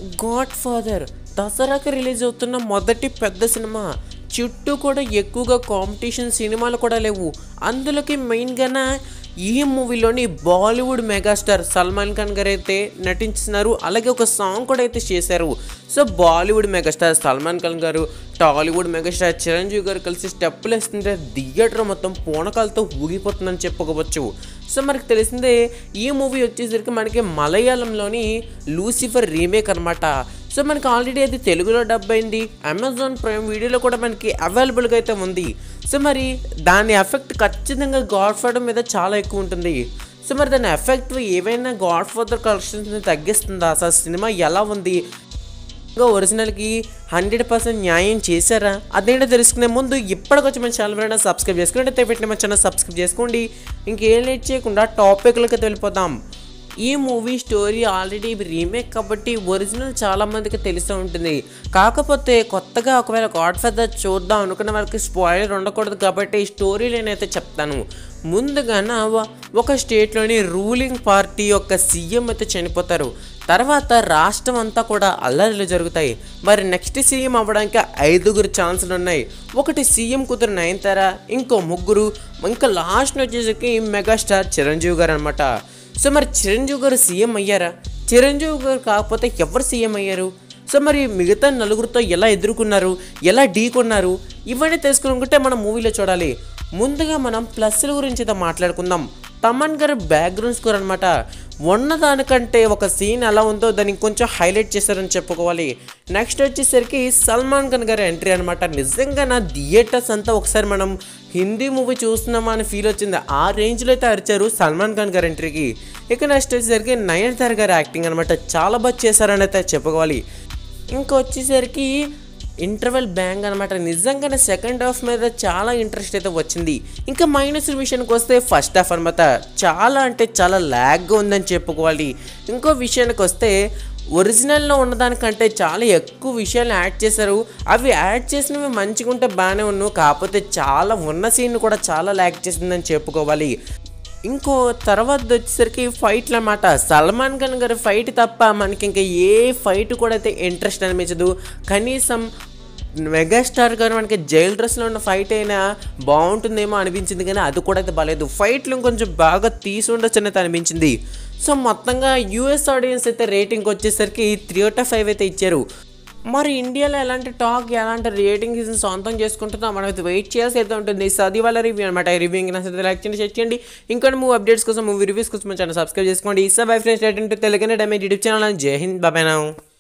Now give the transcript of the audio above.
God father దసరాకి release అవుతున్న మొదటి పెద్ద సినిమా చుట్టూ కూడా ఎక్కువగా కాంపిటీషన్ సినిమాలు కూడా లేవు అందులోకి మెయిన్గా ఈ మూవీలోని బాలీవుడ్ మెగాస్టార్ సల్మాన్ ఖాన్ గారు అయితే నటించినారు అలాగే ఒక సాంగ్ కూడా అయితే చేశారు so Bollywood megastar Salman Khan garu Tollywood megastar Chiranjeevi గారు కలిసి స్టెప్పులు వేస్తుంటే థియేటర్ మొత్తం పూనకాలతో ఊగిపోతుందని చెప్పుకోవచ్చు సో మనకు తెలిసిందే ఈ మూవీ వచ్చేసరికి మనకి మలయాళంలోని లూసిఫర్ రీమేక్ అనమాట సో మనకి ఆల్రెడీ అది తెలుగులో డబ్ అయింది అమెజాన్ ప్రైమ్ వీడియోలో కూడా మనకి అవైలబుల్గా అయితే ఉంది సో మరి దాని ఎఫెక్ట్ ఖచ్చితంగా గాడ్ ఫాదర్ మీద చాలా ఎక్కువ ఉంటుంది సో మరి దాని ఎఫెక్ట్ ఏవైనా గాడ్ ఫాదర్ కలెక్షన్స్ని తగ్గిస్తుందా అసలు సినిమా ఎలా ఉంది ఇంకా ఒరిజినల్కి హండ్రెడ్ పర్సెంట్ న్యాయం చేశారా అదేంటో తెలుసుకునే ముందు ఇప్పటికొచ్చి మన ఛానల్ ఎవరైనా సబ్స్క్రైబ్ చేసుకుంటే పెట్టిన మన ఛానల్ సబ్స్క్రైబ్ చేసుకోండి ఇంకేం లేట్ చేయకుండా టాపిక్లకి వెళ్ళిపోదాం ఈ మూవీ స్టోరీ ఆల్రెడీ రీమేక్ కాబట్టి ఒరిజినల్ చాలా మందికి తెలిసే ఉంటుంది కాకపోతే కొత్తగా ఒకవేళ గాడ్ ఫాదర్ చూద్దాం అనుకున్న వాళ్ళకి స్పాయిలర్ ఉండకూడదు కాబట్టి ఈ స్టోరీ నేనైతే చెప్తాను ముందుగాన వ- ఒక స్టేట్లోని రూలింగ్ పార్టీ యొక్క సీఎం అయితే చనిపోతారు తర్వాత రాష్ట్రం అంతా కూడా అల్లర్లు జరుగుతాయి మరి నెక్స్ట్ సీఎం అవ్వడానికి ఐదుగురు ఛాన్సులు ఉన్నాయి ఒకటి సీఎం కూతురు నయనతార ఇంకో ముగ్గురు ఇంకా లాస్ట్ వచ్చేసరికి మెగాస్టార్ చిరంజీవి గారు అనమాట సో మరి చిరంజీవి గారు సీఎం అయ్యారా చిరంజీవి గారు కాకపోతే ఎవరు సీఎం అయ్యారు సో మరి మిగతా నలుగురితో ఎలా ఎదుర్కొన్నారు ఎలా ఢీకొన్నారు ఇవన్నీ తెలుసుకుంటే మనం మూవీలో చూడాలి ముందుగా మనం ప్లస్ల గురించి అయితే మాట్లాడుకుందాం తమన్ గారు బ్యాక్గ్రౌండ్ స్కోర్ అనమాట ఉన్నదానికంటే ఒక సీన్ ఎలా ఉందో దానికి కొంచెం హైలైట్ చేశారని చెప్పుకోవాలి నెక్స్ట్ వచ్చేసరికి సల్మాన్ ఖాన్ గారి ఎంట్రీ అనమాట నిజంగా నా థియేటర్స్ అంతా ఒకసారి మనం హిందీ మూవీ చూస్తున్నామా అని ఫీల్ వచ్చింది ఆ రేంజ్లో అయితే అరిచారు సల్మాన్ ఖాన్ గారి ఎంట్రీకి ఇక నెక్స్ట్ వచ్చేసరికి నయనతార గారి యాక్టింగ్ అనమాట చాలా బాగా చేశారని అయితే చెప్పుకోవాలి ఇంకా వచ్చేసరికి ఇంటర్వెల్ బ్యాంగ్ అనమాట నిజంగానే సెకండ్ హాఫ్ మీద చాలా ఇంట్రెస్ట్ అయితే వచ్చింది ఇంకా మైనస్ విషయానికి వస్తే ఫస్ట్ హాఫ్ అనమాట చాలా అంటే చాలా ల్యాగ్గా ఉందని చెప్పుకోవాలి ఇంకో విషయానికి వస్తే ఒరిజినల్లో ఉన్నదానికంటే చాలా ఎక్కువ విషయాలు యాడ్ చేశారు అవి యాడ్ చేసినవి మంచిగా ఉంటే బాగానే ఉన్నావు కాకపోతే చాలా ఉన్న సీన్ కూడా చాలా ల్యాగ్ చేసిందని చెప్పుకోవాలి ఇంకో తర్వాత వచ్చేసరికి ఫైట్లు అన్నమాట సల్మాన్ ఖాన్ గారి ఫైట్ తప్ప మనకి ఇంకా ఏ ఫైట్ కూడా అయితే ఇంట్రెస్ట్ అనిపించదు కనీసం మెగాస్టార్ గారు మనకి జైల్ డ్రెస్లో ఉన్న ఫైట్ అయినా బాగుంటుందేమో అనిపించింది కానీ అది కూడా అయితే బాగాలేదు ఫైట్లు కొంచెం బాగా తీసి ఉండొచ్చు అనేది అనిపించింది సో మొత్తంగా యూఎస్ ఆడియన్స్ అయితే రేటింగ్ వచ్చేసరికి త్రీ అవుట్ ఆఫ్ ఫైవ్ అయితే ఇచ్చారు మరి ఇండియాలో ఎలాంటి టాక్ ఎలాంటి రేటింగ్ సొంతం చేసుకుంటుందో మనం అయితే వెయిట్ చేయాల్సి అయితే ఉంటుంది సో అది వాళ్ళ రివ్యూ అనమాట ఈ రివ్యూ ఇంకా నచ్చితే లైక్ చేయండి షేర్ చేయండి ఇంకా మూవీ అప్డేట్స్ కోసం మూవీ రివ్యూస్ కోసం మన ఛానల్ సబ్స్క్రైబ్ చేసుకోండి సో బై ఫ్రెండ్స్ తెలుగునే damage YouTube channel Jai Hind బాబాయ్ నా